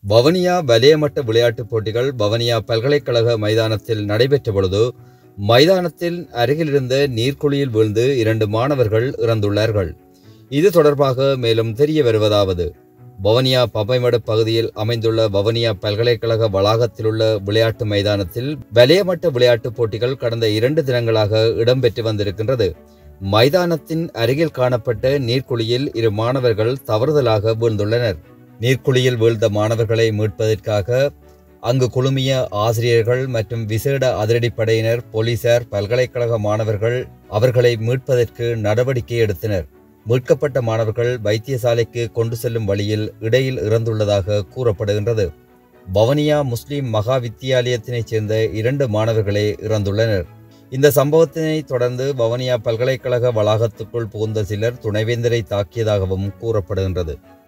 வவனியா வலயமட்ட விளையாட்டுப் போட்டிகள் வவனியா பல்கலைக்கழக மைதானத்தில் நடைபெற்ற பொழுது மைதானத்தில் அருகிலிருந்த நீர்க்குழியில் வீழ்ந்து இரண்டு மாணவர்கள் இறந்துள்ளார்கள் இது தொடர்பாக மேலும் தெரிய வருவதாவது வவனியா பப்பைமடு பகுதியில் அமைந்துள்ள வவனியா பல்கலைக்கழக வளாகத்திலுள்ள விளையாட்டு மைதானத்தில் வலயமட்ட விளையாட்டுப் போட்டிகள் கடந்த இரண்டு தினங்களாக இடம்பெற்று வந்திருக்கின்றது மைதானத்தின் அருகில் காணப்பட்ட நீர்க்குழியில் இரு மாணவர்கள் தவறுதலாக வீழ்ந்துள்ளனர் நீர்க்குழியில் வீழ்ந்த மாணவர்களை மீட்பதற்காக அங்கு குழுமிய ஆசிரியர்கள் மற்றும் விசேட அதிரடிப்படையினர் போலீசார் பல்கலைக்கழக மாணவர்கள் அவர்களை மீட்பதற்கு நடவடிக்கை எடுத்தனர் மீட்கப்பட்ட மாணவர்கள் வைத்தியசாலைக்கு கொண்டு செல்லும் வழியில் இடையில் இறந்துள்ளதாக கூறப்படுகின்றது பவனியா முஸ்லிம் மகா வித்தியாலயத்தினைச் சேர்ந்த இரண்டு மாணவர்களே இறந்துள்ளனர் இந்த சம்பவத்தினை தொடர்ந்து வவனியா பல்கலைக்கழக வளாகத்துக்குள் புகுந்த சிலர் துணைவேந்தரை தாக்கியதாகவும் கூறப்படுகின்றது